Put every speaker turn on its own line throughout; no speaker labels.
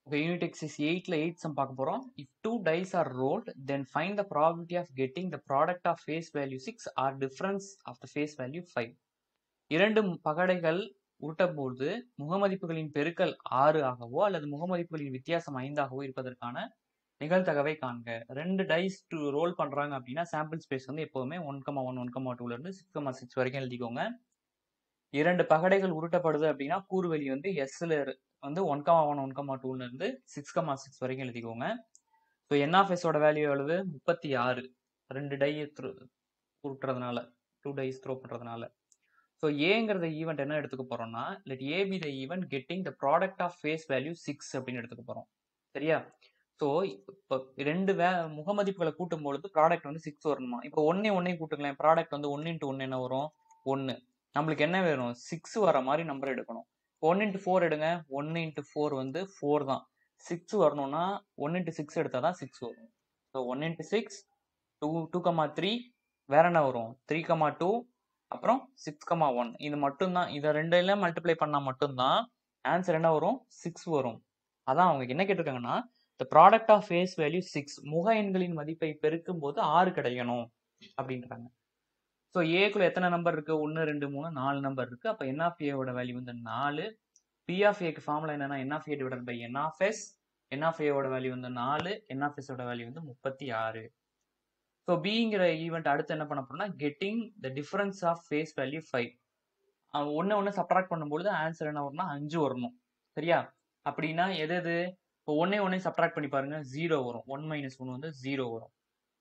Okay, unit exercise 8ல 8 sum பார்க்க போறோம். If two dice are rolled, then find the probability of getting the product of face value 6 or difference of the face value 5. இரண்டு பகடைகள் உருட்டப்போது முகமதிப்புகளின் பெருக்கல் ஆறு ஆகவோ அல்லது முகமதிப்புகளின் வித்தியாசம் ஐந்தாகவோ இருப்பதற்கான நிகழ்தகவை காண்க ரெண்டு டைஸ் ரோல் பண்றாங்க அப்படின்னா சாம்பிள் ஸ்பேஸ் வந்து எப்பவுமே one comma one one comma டூல இருந்து சிக்ஸ் கமா சிக்ஸ் வரைக்கும் எழுதிக்கோங்க இரண்டு பகடைகள் உருட்டப்படுது அப்படின்னா கூறுவெளி வந்து எஸ்ல வந்து one comma one one comma டூல இருந்து சிக்ஸ் கமா சிக்ஸ் வரைக்கும் எழுதிக்கோங்க ஸோ என்ஆஃப்எஸோட வேல்யூ எவ்வளவு முப்பத்தி ஆறு ரெண்டு டை உருட்டுறதுனால டூ டைஸ் த்ரோ பண்றதுனால ஸோ ஏங்கிறத ஈவெண்ட் என்ன எடுத்துக்க போறோம்னா let A B the event getting the product of face value six அப்படின்னு எடுத்துக்க போறோம் சரியா ஸோ இப்போ ரெண்டு வே முகமதிப்புகளை கூட்டும் பொழுது ப்ராடக்ட் வந்து சிக்ஸ் வரணுமா இப்போ ஒன்னே ஒன்னையும் கூட்டுங்களேன் ப்ராடக்ட் வந்து ஒன் இன்ட்டு ஒன்று என்ன வரும் ஒன்று நம்மளுக்கு என்ன வேணும் சிக்ஸ் வர மாதிரி நம்பர் எடுக்கணும் ஒன் இன்ட்டு ஃபோர் எடுங்க ஒன்று இன்ட்டு ஃபோர் வந்து ஃபோர் தான் சிக்ஸ் வரணும்னா ஒன் இன்ட்டு சிக்ஸ் எடுத்தால் தான் சிக்ஸ் வரும் so one into six two two comma three வேற என்ன வரும் த்ரீ கமா டூ அப்புறம் சிக்ஸ் கமா ஒன் இது மட்டும்தான் இதை ரெண்டுல மல்டிப்ளை பண்ணால் மட்டும்தான் ஆன்சர் என்ன வரும் சிக்ஸ் வரும் அதான் அவங்க என்ன கேட்டிருக்காங்கன்னா the product of face value six முக எண்களின் மதிப்பை பெருக்கும் போது ஆறு கிடைக்கணும் அப்படின்றாங்க ஸோ ஏக்குள்ள எத்தனை நம்பர் இருக்கு ஒன்று ரெண்டு மூணு நாலு நம்பர் இருக்கு அப்போ என் ஆஃப் ஏவோட வேல்யூ வந்து நாலு பி ஆஃப் ஏக்கு ஃபார்முலா என்னன்னா n of A divide by n of S n of ஏவோட வேல்யூ வந்து நாலு என் ஆஃப் எஸோட வேல்யூ வந்து முப்பத்தி ஆறு ஸோ பிங்கிற ஈவெண்ட் அடுத்து என்ன பண்ண போறோம்னா getting the difference of face value five ஒன்று ஒன்று சப்ட்ராக்ட் பண்ணும்பொழுது ஆன்சர் என்ன வரும்னா அஞ்சு வரணும் சரியா அப்படின்னா எது எது இப்போ ஒன்னே ஒன்னே சப்ட்ராக்ட் பண்ணி பாருங்க ஜீரோ வரும் ஒன் மைனஸ் ஒன் வந்து ஜீரோ வரும்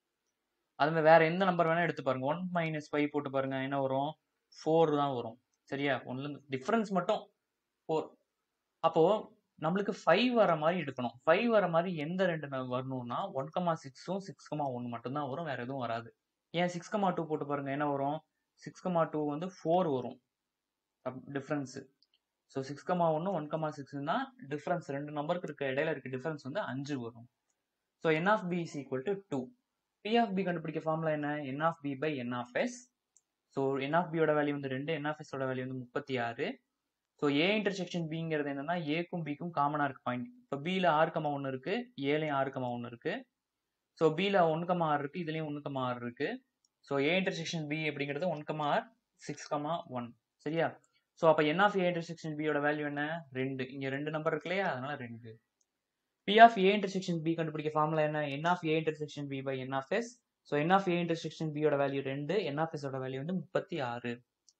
அது வேற எந்த நம்பர் வேணா எடுத்து பாருங்க ஒன் மைனஸ் ஃபைவ் போட்டு பாருங்க என்ன வரும் ஃபோர் தான் வரும் சரியா ஒன்ல இருந்து டிஃபரன்ஸ் மட்டும் ஃபோர் அப்போ நம்மளுக்கு ஃபைவ் வர மாதிரி எடுக்கணும் ஃபைவ் வர மாதிரி எந்த ரெண்டு வரணும்னா ஒன் கமா சிக்ஸும் சிக்ஸ் கமா ஒன் மட்டும்தான் வரும் வேற எதுவும் வராது ஏன் சிக்ஸ் கமா டூ போட்டு பாருங்க என்ன வரும் சிக்ஸ் கமா டூ வந்து ஃபோர் வரும் டிஃப்ரென்ஸு ஸோ சிக்ஸ் கமா ஒன்று ஒன் கமா சிக்ஸ்னா டிஃப்ரென்ஸ் ரெண்டு நம்பருக்கு இருக்க இடையில இருக்க டிஃப்ரென்ஸ் வந்து அஞ்சு வரும் so n of B is equal to two P of B கண்டுபிடிக்க ஃபார்முலா என்ன n of B by n of S so n of பியோட வேல்யூ வந்து ரெண்டு என் ஆஃப் எஸோட வேல்யூ வந்து முப்பத்தி ஆறு ஸோ ஏ இன்டர்செக்ஷன் பிங்கிறது என்னன்னா ஏக்கும் பிக்கும் காமனாக இருக்கு பாயிண்ட் இப்போ பியில் ஆறு கமா ஒன்று இருக்கு ஏலையும் ஆறு கமா ஒன்று இருக்கு ஸோ பியில் ஒன்று கமா ஆறு இருக்கு இதுலேயும் ஒன்று கமா ஆறு இருக்கு ஸோ ஏ இன்டர்செக்ஷன் பி அப்படிங்கிறது one comma or six comma one சரியா ஸோ அப்போ என் ஆஃப் ஏ இன்டர்செக்ஷன் பியோட வேல்யூ என்ன ரெண்டு இங்கே ரெண்டு நம்பர் இருக்கு இல்லையா அதனால ரெண்டு P of A intersection B கண்டுபிடிக்க ஃபார்முலா என்ன n of A intersection B by n of S so n of A intersection பியோட வேல்யூ ரெண்டு என் ஆஃப் எஸோட வேல்யூ வந்து முப்பத்தி ஆறு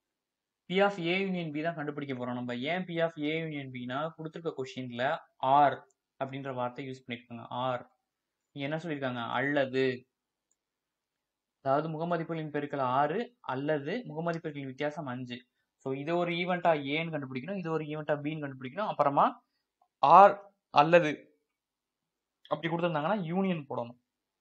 P of A union B தான் கண்டுபிடிக்க போறோம் நம்ம ஏன் பி ஆஃப் ஏ யூனியன் பினா கொடுத்துருக்க கொஸ்டின்ல ஆர் அப்படின்ற வார்த்தை யூஸ் பண்ணிருக்காங்க ஆர் நீங்க என்ன சொல்லியிருக்காங்க அல்லது அதாவது முகமதிப்புகளின் பெருக்கல் ஆறு அல்லது முகமதிப்புகளின் வித்தியாசம் அஞ்சு ஸோ இது ஒரு ஈவெண்ட்டா ஏன்னு கண்டுபிடிக்கணும் இது ஒரு ஈவெண்ட்டா பின்னு கண்டுபிடிக்கணும் அப்புறமா ஆர் அல்லது அப்படி கொடுத்துருந்தாங்கன்னா யூனியன் போடணும்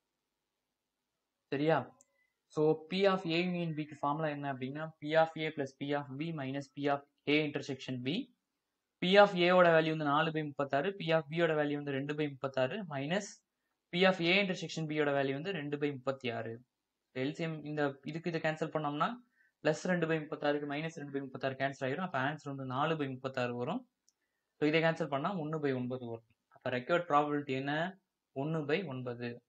சரியா so P of A union பிக்கு ஃபார்முலா என்ன அப்படின்னா P of A plus P of B minus P of A intersection B P of ஏவோட வேல்யூ வந்து நாலு பை முப்பத்தாறு பி ஆஃப் பியோட வேல்யூ வந்து ரெண்டு பை முப்பத்தாறு minus P of A intersection பியோட வேல்யூ வந்து ரெண்டு பை முப்பத்தி ஆறு எல்சிஎம் இந்த இதுக்கு இதை கேன்சல் பண்ணோம்னா ப்ளஸ் ரெண்டு பை முப்பத்தாறுக்கு மைனஸ் ரெண்டு பை முப்பத்தாறு கேன்சல் ஆயிரும் அப்போ ஆன்சர் வந்து நாலு பை முப்பத்தாறு வரும் ஸோ இதை கேன்சல் பண்ணால் ஒன்று பை ஒன்பது வரும் அப்போ ரெக்வர்ட் ப்ராபிலிட்டி என்ன ஒன்று பை ஒன்பது